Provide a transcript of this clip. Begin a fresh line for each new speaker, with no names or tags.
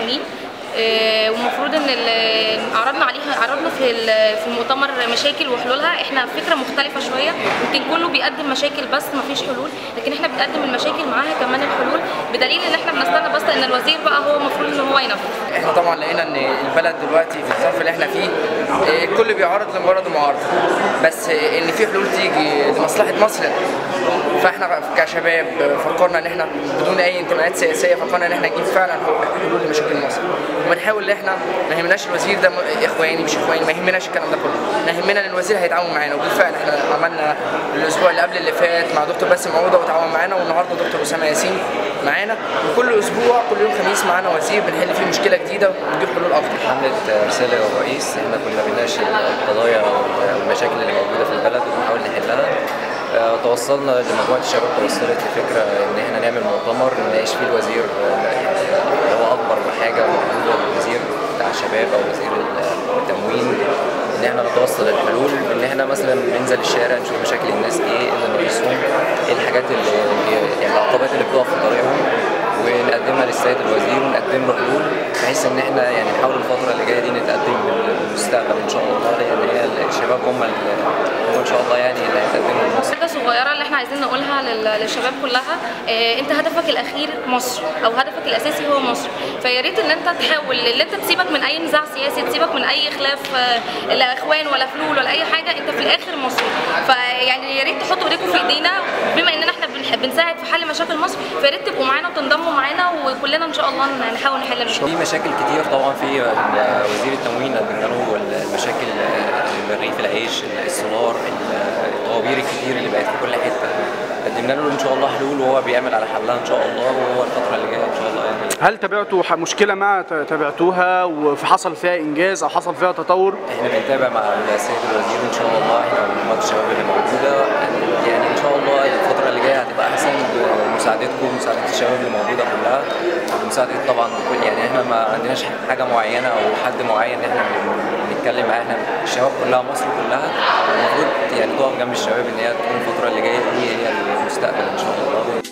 سنين آه، ومفروض ان ال- عرضنا عليها عرضنا في ال- في المؤتمر مشاكل وحلولها احنا فكره مختلفه شويه يمكن كله بيقدم مشاكل بس ما فيش حلول لكن احنا بنقدم المشاكل معاها كمان الحلول بدليل ان احنا بنستنى بس ان الوزير بقى هو المفروض ان هو ينفذ
احنا طبعا لقينا ان البلد دلوقتي في الظرف اللي احنا فيه اه، الكل بيعارض لمجرد المعارضه بس اه، ان في حلول تيجي لمصلحه مصر فاحنا كشباب فكرنا ان احنا بدون اي انتماءات سياسيه فكرنا ان احنا نجيب فعلا حلول لمشاكل مصر وبنحاول ان احنا ما يهمناش الوزير ده م- اخواني مش اخواني ما يهمناش الكلام ده كله احنا يهمنا ان الوزير هيتعاون معانا وبالفعل احنا عملنا الاسبوع اللي قبل اللي فات مع دكتور باسم عوده وتعاون معانا والنهارده دكتور اسامه ياسين معانا وكل اسبوع كل يوم خميس معانا وزير بنحل فيه مشكله جديده ونجيب حلول افضل
حملة رسالة للرئيس احنا كنا بنناقش القضايا والمشاكل اللي موجودة في البلد وبنحاول نحلها آه، توصلنا لمجموعة الشباب توصلت لفكرة إن احنا نعمل مؤتمر نناقش فيه الوزير آه، يعني اللي هو أكبر حاجة موجودة الوزير بتاع الشباب أو وزير التموين إن احنا نتوصل للحلول إن احنا مثلا ننزل الشارع نشوف مشاكل الناس إيه إيه اللي ناقصهم إيه الحاجات اللي يعني العقبات اللي بتقف في طريقهم ونقدمها للسيد الوزير ونقدم له حلول بحيث ان احنا يعني نحاول الفتره اللي جايه دي نتقدم بالمستقبل ان شاء الله لان هي الشباب هم اللي هم ان شاء الله يعني اللي هيتقدموا لمصر
حاجه صغيره اللي احنا عايزين نقولها لل- للشباب كلها آه، انت هدفك الاخير مصر او هدفك الاساسي هو مصر فيا ريت ان انت تحاول ان انت تسيبك من اي نزاع سياسي تسيبك من اي خلاف آه، لا اخوان ولا فلول ولا اي حاجه انت في الاخر مصري فيعني يا ريت تحطوا ايديكم في ايدينا بما اننا احنا بنح- بنساعد في حل مشاكل مصر فيا ريت تبقوا معانا وتنضموا معانا وكلنا ان شاء الله نحاول نحل المشاكل
في مشاكل كتير طبعا في وزير التموين قدمنا له المشاكل الرغيف العيش السولار الطوابير الكتير اللي بقت في كل حته قدمنا له ان شاء الله حلول وهو بيعمل على حلها ان شاء الله وهو الفتره اللي جايه ان شاء الله يعني
هل تابعتوا ح- مشكله ما ت- تابعتوها وحصل فيها انجاز او حصل فيها تطور
احنا بنتابع مع السيد الوزير ان شاء الله احنا ومجموعه الشباب اللي موجوده يعني ان شاء الله الفتره اللي جايه هتبقى احسن بمساعدتكم ومساعده الشباب اللي موجوده كلها ومساعده طبعا كل يعني احنا ما عندناش حاجه معينه او حد معين احنا بن- بنتكلم معاه احنا الشباب كلها مصر كلها المفروض يعني تقف جنب الشباب ان هي تكون الفتره اللي جايه دي هي المستقبل ان شاء الله